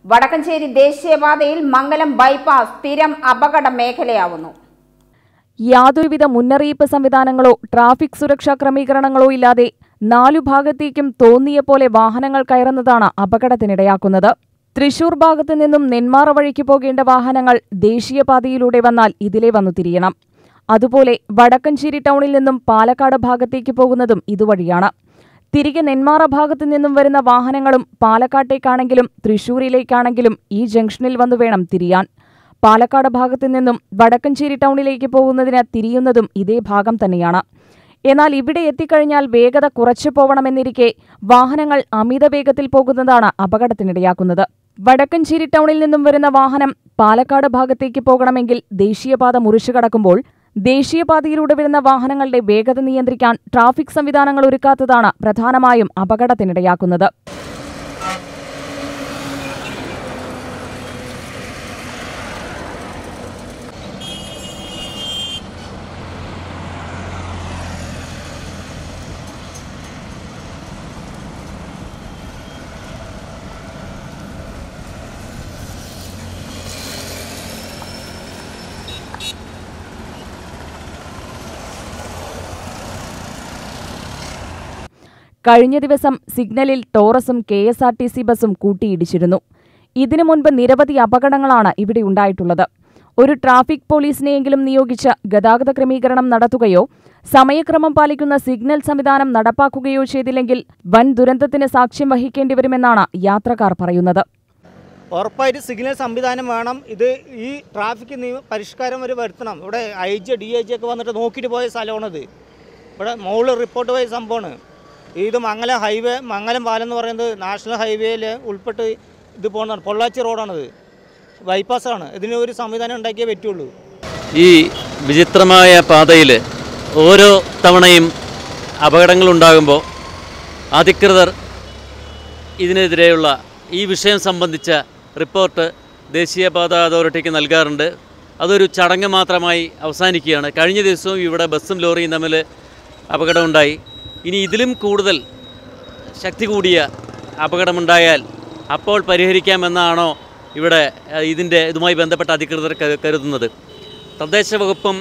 വടക്കഞ്ചേരി ദേശീയപാതയിൽ മംഗലം ബൈപ്പാസ് സ്ഥിരം അപകട മേഖലയാവുന്നു യാതൊരുവിധ മുന്നറിയിപ്പ് സംവിധാനങ്ങളോ ട്രാഫിക് സുരക്ഷാ ക്രമീകരണങ്ങളോ ഇല്ലാതെ നാലു ഭാഗത്തേക്കും തോന്നിയ പോലെ വാഹനങ്ങൾ കയറുന്നതാണ് അപകടത്തിനിടയാക്കുന്നത് തൃശൂർ ഭാഗത്തു നിന്നും നെന്മാറ വഴിക്ക് പോകേണ്ട വാഹനങ്ങൾ ദേശീയപാതയിലൂടെ വന്നാൽ ഇതിലെ വന്നു തിരിയണം അതുപോലെ വടക്കഞ്ചേരി ടൗണിൽ നിന്നും പാലക്കാട് ഭാഗത്തേക്ക് പോകുന്നതും ഇതുവഴിയാണ് തിരികെ നെന്മാറ ഭാഗത്തു നിന്നും വരുന്ന വാഹനങ്ങളും പാലക്കാട്ടേക്കാണെങ്കിലും തൃശൂരിലേക്കാണെങ്കിലും ഈ ജംഗ്ഷനിൽ വന്നു വേണം തിരിയാൻ പാലക്കാട് ഭാഗത്തു നിന്നും വടക്കഞ്ചേരി ടൗണിലേക്ക് പോകുന്നതിന് തിരിയുന്നതും ഇതേ ഭാഗം തന്നെയാണ് എന്നാൽ ഇവിടെ എത്തിക്കഴിഞ്ഞാൽ വേഗത കുറച്ചു പോവണമെന്നിരിക്കെ വാഹനങ്ങൾ അമിത വേഗത്തിൽ പോകുന്നതാണ് അപകടത്തിനിടയാക്കുന്നത് വടക്കഞ്ചേരി ടൗണിൽ നിന്നും വരുന്ന വാഹനം പാലക്കാട് ഭാഗത്തേക്ക് പോകണമെങ്കിൽ ദേശീയപാത മുറിച്ചു കടക്കുമ്പോൾ ദേശീയപാതയിലൂടെ വരുന്ന വാഹനങ്ങളുടെ വേഗത നിയന്ത്രിക്കാൻ ട്രാഫിക് സംവിധാനങ്ങൾ ഒരുക്കാത്തതാണ് പ്രധാനമായും അപകടത്തിനിടയാക്കുന്നത് കഴിഞ്ഞ ദിവസം സിഗ്നലിൽ ടോറസും K S R T C ബസും കൂട്ടിയിടിച്ചിരുന്നു ഇതിനു മുൻപ് നിരവധി അപകടങ്ങളാണ് ഇവിടെ ഉണ്ടായിട്ടുള്ളത് ഒരു ട്രാഫിക് പോലീസിനെയെങ്കിലും നിയോഗിച്ച് ഗതാഗത ക്രമീകരണം നടത്തുകയോ സമയക്രമം പാലിക്കുന്ന സിഗ്നൽ സംവിധാനം നടപ്പാക്കുകയോ ചെയ്തില്ലെങ്കിൽ വൻ ദുരന്തത്തിന് സാക്ഷ്യം വഹിക്കേണ്ടി വരുമെന്നാണ് യാത്രക്കാർ പറയുന്നത് ഉറപ്പായിട്ട് സിഗ്നൽ സംവിധാനം വേണം ഇത് ഈ ട്രാഫിക് നിയമ പരിഷ്കാരം വരെ വരുത്തണം ഇവിടെ I G D I G ഒക്കെ വന്നിട്ട് നോക്കിയിട്ട് പോയ സ്ഥലമാണിത് ഇവിടെ മുകളിൽ റിപ്പോർട്ട് പോയ സംഭവമാണ് ഇത് മംഗലം ഹൈവേ മംഗലം പാലം എന്ന് പറയുന്നത് നാഷണൽ ഹൈവേയിൽ ഉൾപ്പെട്ട് ഇത് പോകുന്നതാണ് പൊള്ളാച്ചി റോഡാണിത് ബൈപ്പാസാണ് ഇതിന് ഒരു സംവിധാനം ഉണ്ടാക്കിയേ പറ്റുള്ളൂ ഈ വിചിത്രമായ പാതയിൽ ഓരോ തവണയും അപകടങ്ങളുണ്ടാകുമ്പോൾ അധികൃതർ ഇതിനെതിരെയുള്ള ഈ വിഷയം സംബന്ധിച്ച റിപ്പോർട്ട് ദേശീയപാത അതോറിറ്റിക്ക് നൽകാറുണ്ട് അതൊരു ചടങ്ങ് മാത്രമായി അവസാനിക്കുകയാണ് കഴിഞ്ഞ ദിവസവും ഇവിടെ ബസ്സും ലോറിയും തമ്മിൽ അപകടമുണ്ടായി ഇനി ഇതിലും കൂടുതൽ ശക്തി കൂടിയ അപകടമുണ്ടായാൽ അപ്പോൾ പരിഹരിക്കാമെന്നാണോ ഇവിടെ അഹ്, ഇതിൻ്റെ ഇതുമായി ബന്ധപ്പെട്ട അധികൃതർ കരു- കരുതുന്നത് തദ്ദേശ വകുപ്പും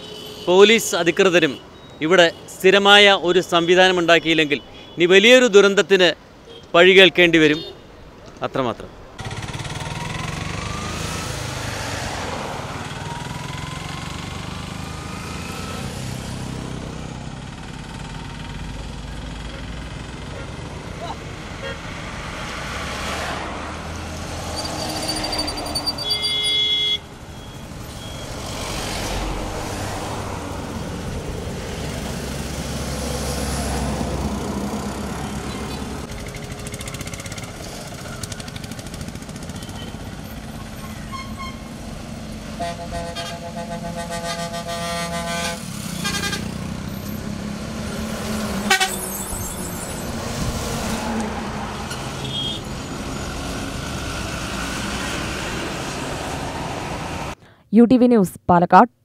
പോലീസ് അധികൃതരും ഇവിടെ സ്ഥിരമായ ഒരു സംവിധാനം ഉണ്ടാക്കിയില്ലെങ്കിൽ ഇനി വലിയൊരു ദുരന്തത്തിന് പഴി കേൾക്കേണ്ടി വരും അത്രമാത്രം U T V news Palakkad